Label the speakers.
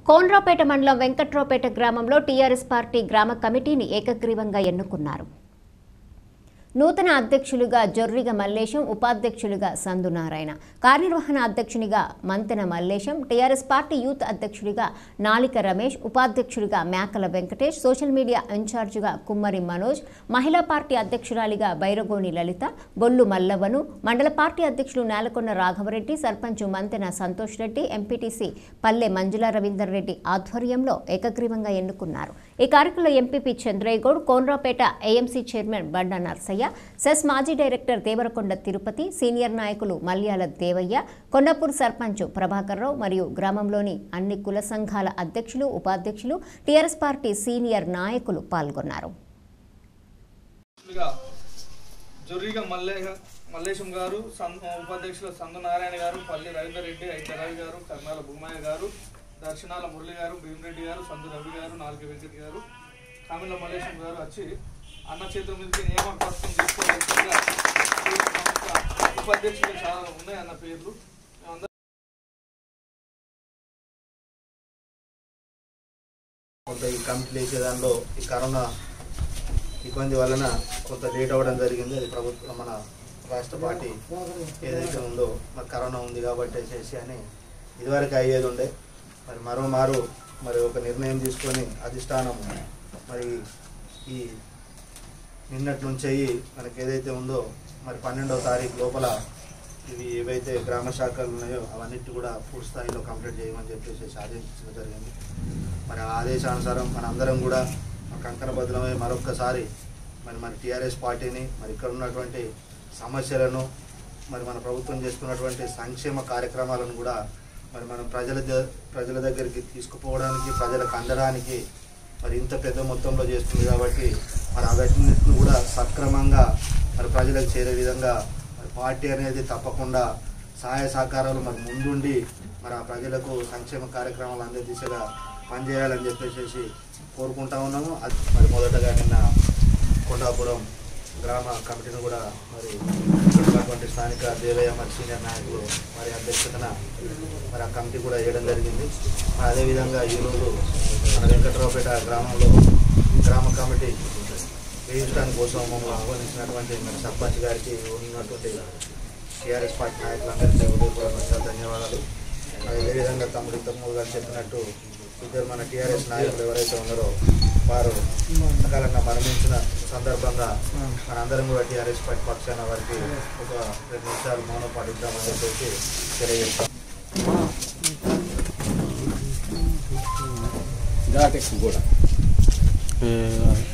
Speaker 1: కోన్రాపేట మండలం వెంకట్రావుపేట గ్రామంలో TRS party గ్రామ కమిటీని ఏకగ్రీవంగా ఎన్నుకున్నారు నూతన అధ్యక్షులుగా జొర్రిగ మల్లేశం ఉపాధ్యక్షులుగా సందు నారాయణ కార్యనిర్వహణ అధ్యక్షునిగా మంతెన మల్లేశం టీఆర్ఎస్ పార్టీ యూత్ అధ్యక్షుడిగా నాలిక రమేష్ ఉపాధ్యక్షుడిగా మేకల వెంకటేష్ సోషల్ మీడియా ఇన్ఛార్జిగా కుమ్మరి మనోజ్ మహిళా పార్టీ అధ్యక్షురాలిగా బైరగోని లలిత బొల్లు మల్లవ్వను మండల పార్టీ అధ్యక్షులు నేలకొండ రాఘవరెడ్డి సర్పంచ్ మంతెన సంతోష్ రెడ్డి ఎంపీటీసీ పల్లె మంజుల రవీందర్ రెడ్డి ఆధ్వర్యంలో ఏకగ్రీవంగా ఎన్నుకున్నారు ఈ కార్యక్రమంలో MPP Chandraiah Goud Konraopet AMC chairman Banda Narsaiah cess మాజీ డైరెక్టర్ దేవరకొండ తిరుపతి సీనియర్ నాయకులు మల్యాల దేవయ్య కొండపూర్ సర్పంచ్ ప్రభాకర్ రావు మరియు గ్రామంలోని అన్ని కుల సంఘాల అధ్యక్షులు ఉపాధ్యక్షులు టీఆర్ఎస్ పార్టీ సీనియర్ నాయకులు పాల్గొన్నారు
Speaker 2: ముందుగా జొర్రిగా మల్లే మల్లేశం గారు సం- ఉపాధ్యక్షులు సందు నారాయణ గారు పల్లి రవీందర్ రెడ్డి అయితే రవి గారు కర్నాల భూమయ్య గారు దర్శనాల మురళి గారు భీమరెడ్డి గారు సందు రవి గారు నాలుగు వెంకట్ గారు కామిల మల్లేశం గారు వచ్చి అన్న చేతుల మీదకి నియామక పత్రం తీసుకోవాల్సిందిగా కోరుతున్నాం. ఉపాధ్యక్షులు చాలా ఉన్నాయి అన్న పేర్లు మేమందరం
Speaker 3: కొంత ఈ కమిటీలు వేసే దానిలో ఈ కరోనా ఇబ్బంది వలన కొంత లేట్ అవ్వడం జరిగింది అది ప్రభుత్వం మన రాష్ట్ర పార్టీ ఏదైతే ఉందో మరి కరోనా ఉంది కాబట్టి చేసి అని ఇదివరకు అయ్యేది ఉండే మరి మరో మారు మరి ఒక నిర్ణయం తీసుకొని అధిష్టానం మరి ఈ నిన్నటి నుంచి అయ్యి మనకి ఏదైతే ఉందో మరి పన్నెండవ తారీఖు లోపల ఇవి ఏవైతే గ్రామ శాఖలు ఉన్నాయో అవన్నిటి కూడా పూర్తి స్థాయిలో కంప్లీట్ చేయమని చెప్పేసి ఆదేశించడం జరిగింది మరి ఆ ఆదేశానుసారం మన అందరం కూడా కంకణ బదులమై మరొక్కసారి మరి మన టీఆర్ఎస్ పార్టీని మరి ఇక్కడ ఉన్నటువంటి సమస్యలను మరి మన ప్రభుత్వం చేస్తున్నటువంటి సంక్షేమ కార్యక్రమాలను కూడా మరి మనం ప్రజల ద- ప్రజల దగ్గరికి తీసుకుపోవడానికి ప్రజలకు అందడానికి మరి ఇంత పెద్ద మొత్తంలో చేస్తుంది కాబట్టి మరి అవన్నిటిని కూడా సక్రమంగా మరి ప్రజలకు చేరే విధంగా మరి పార్టీ అనేది తప్పకుండా సహాయ సహకారాలు మరి ముందుండి మరి ఆ ప్రజలకు సంక్షేమ కార్యక్రమాలు అందే దిశగా పనిచేయాలని చెప్పేసి కోరుకుంటా ఉన్నాము అది మరి మొదటగా నిన్న కొండాపురం గ్రామ కమిటీని కూడా మరి ఇక్కడ ఉన్నటువంటి స్థానిక దేవయ్య మరి సీనియర్ నాయకులు మరి అధ్యక్షతన మరి ఆ కమిటీ కూడా వేయడం జరిగింది మరి అదేవిధంగా ఈరోజు మన వెంకట్రావుపేట గ్రామంలో గ్రామ కమిటీ వేయించడానికి కోసం మమ్మల్ని ఆహ్వానించినటువంటి మన సర్పంచ్ గారికి ఉన్నటువంటి టీఆర్ఎస్ పార్టీ నాయకులందరికీ హృదయపూర్వక ధన్యవాదాలు మరి అదేవిధంగా తమ్ముడు తమ్ముడు గారు చెప్పినట్టు ఇద్దరు మన టీఆర్ఎస్ నాయకులు ఎవరైతే ఉన్నారో వారు సకాలంగా మరణించిన సందర్భంగా మనందరం కూడా టీఆర్ఎస్ పార్టీ పక్షాన వారికి ఒక రెండు నిమిషాలు మౌనం పాటిద్దామని చెప్పేసి తెలియజేస్తాం
Speaker 4: ఘాటెక్స్ కూడా